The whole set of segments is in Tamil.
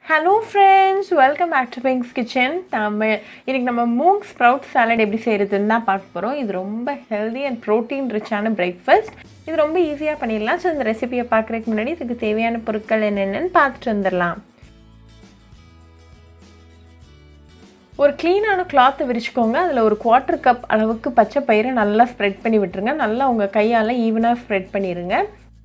hello friends welcome back to Pinks kitchen நம்ம இன்னைக்கு நம்ம மூங் ஸ்ப்ரவுட் சாலட் எப்படி செய்கிறதுன்னு தான் பார்க்க போகிறோம் இது ரொம்ப ஹெல்தி அண்ட் ப்ரோட்டீன் ரிச்சான பிரேக்ஃபாஸ்ட் இது ரொம்ப ஈஸியாக பண்ணிடலாம் ஸோ இந்த ரெசிபியை பார்க்குறதுக்கு முன்னாடி இதுக்கு தேவையான பொருட்கள் என்னென்னு பார்த்துட்டு வந்துடலாம் ஒரு க்ளீனான கிளாத்தை விரிச்சுக்கோங்க அதில் ஒரு குவார்ட்டர் கப் அளவுக்கு பச்சை பயிரை நல்லா ஸ்ப்ரெட் பண்ணி விட்டுருங்க நல்லா உங்கள் கையால் ஈவனாக ஸ்ப்ரெட் பண்ணிடுங்க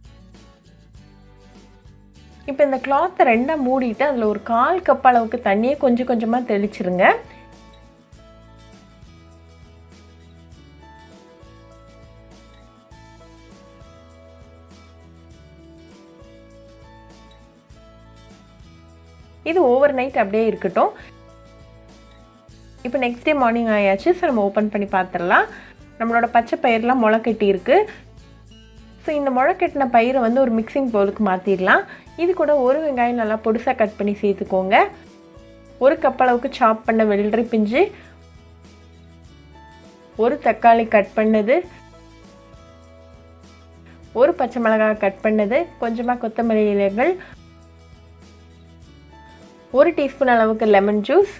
இப்போ இந்த கிளாத்தை ரெண்டாக மூடிட்டு அதில் ஒரு கால் கப் அளவுக்கு தண்ணியை கொஞ்சம் கொஞ்சமாக தெளிச்சிருங்க இது ஓவர் நைட் அப்படியே இருக்கட்டும் இப்போ நெக்ஸ்ட் டே மார்னிங் ஆயாச்சு ஸோ நம்ம ஓப்பன் பண்ணி பார்த்துடலாம் நம்மளோட பச்சை பயிரெலாம் முளை கட்டி இருக்குது ஸோ இந்த முளைக்கட்டின பயிரை வந்து ஒரு மிக்சிங் பவுலுக்கு மாற்றிடலாம் இது கூட ஒரு வெங்காயம் நல்லா பொடிசாக கட் பண்ணி சேர்த்துக்கோங்க ஒரு கப் அளவுக்கு சாப் பண்ண வெள்ளரி பிஞ்சு ஒரு தக்காளி கட் பண்ணது ஒரு பச்சை மிளகாய் கட் பண்ணது கொஞ்சமாக கொத்தமல்லி இலைகள் ஒரு டீஸ்பூன் அளவுக்கு லெமன் ஜூஸ்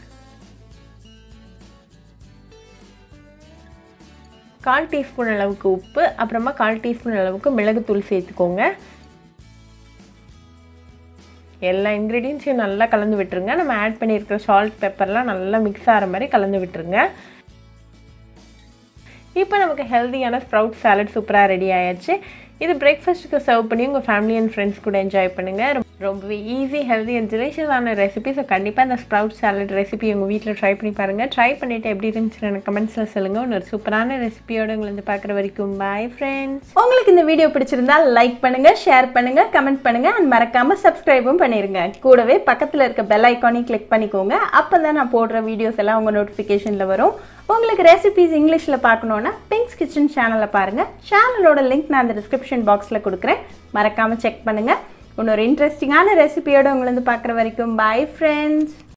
கால் டீஸ்பூன் அளவுக்கு உப்பு அப்புறமா கால் டீஸ்பூன் அளவுக்கு மிளகுத்தூள் சேர்த்துக்கோங்க எல்லா இன்க்ரீடியன்ஸையும் நல்லா கலந்து விட்டுருங்க நம்ம ஆட் பண்ணியிருக்கிற சால்ட் பெப்பர்லாம் நல்லா மிக்ஸ் ஆகிற மாதிரி கலந்து விட்டுருங்க இப்போ நமக்கு ஹெல்த்தியான ஸ்ப்ரவுட் சாலட் சூப்பராக ரெடி ஆயாச்சு இது பிரேக்ஃபாஸ்ட்டுக்கு சர்வ் பண்ணி உங்கள் ஃபேமிலி அண்ட் ஃப்ரெண்ட்ஸ் கூட என்ஜாய் பண்ணுங்கள் ரொம்பவே ஈஸி ஹெல்தி அண்ட் டெலிஷியஸான ரெசிபி ஸோ கண்டிப்பாக இந்த ஸ்ப்ரவுட் சாலட் ரெசிபி உங்கள் வீட்டில் ட்ரை பண்ணி பாருங்கள் ட்ரை பண்ணிவிட்டு எப்படி இருந்துச்சுன்னு எனக்கு கமெண்ட்ஸில் சொல்லுங்கள் ஒரு சூப்பரான ரெசிபியோட உங்களை வந்து பார்க்குற வரைக்கும் பாய் ஃப்ரெண்ட்ஸ் உங்களுக்கு இந்த வீடியோ பிடிச்சிருந்தா லைக் பண்ணுங்க ஷேர் பண்ணுங்க கமெண்ட் பண்ணுங்க அண்ட் மறக்காம சப்ஸ்கிரைபும் பண்ணிருங்க கூடவே பக்கத்தில் இருக்க பெல் ஐக்கானையும் கிளிக் பண்ணிக்கோங்க அப்போ தான் நான் போடுற வீடியோஸ் எல்லாம் உங்கள் நோட்டிஃபிகேஷனில் வரும் உங்களுக்கு ரெசிபிஸ் இங்கிலீஷில் பார்க்கணுன்னா பிங்க்ஸ் கிச்சன் சேனலை பாருங்கள் சேனலோட லிங்க் நான் அந்த டிஸ்கிரிப்ஷன் பாக்ஸில் கொடுக்குறேன் மறக்காமல் செக் பண்ணுங்கள் இன்னொரு இன்ட்ரெஸ்டிங்கான ரெசிபியோட உங்களை வந்து பார்க்குற வரைக்கும் பாய் ஃப்ரெண்ட்ஸ்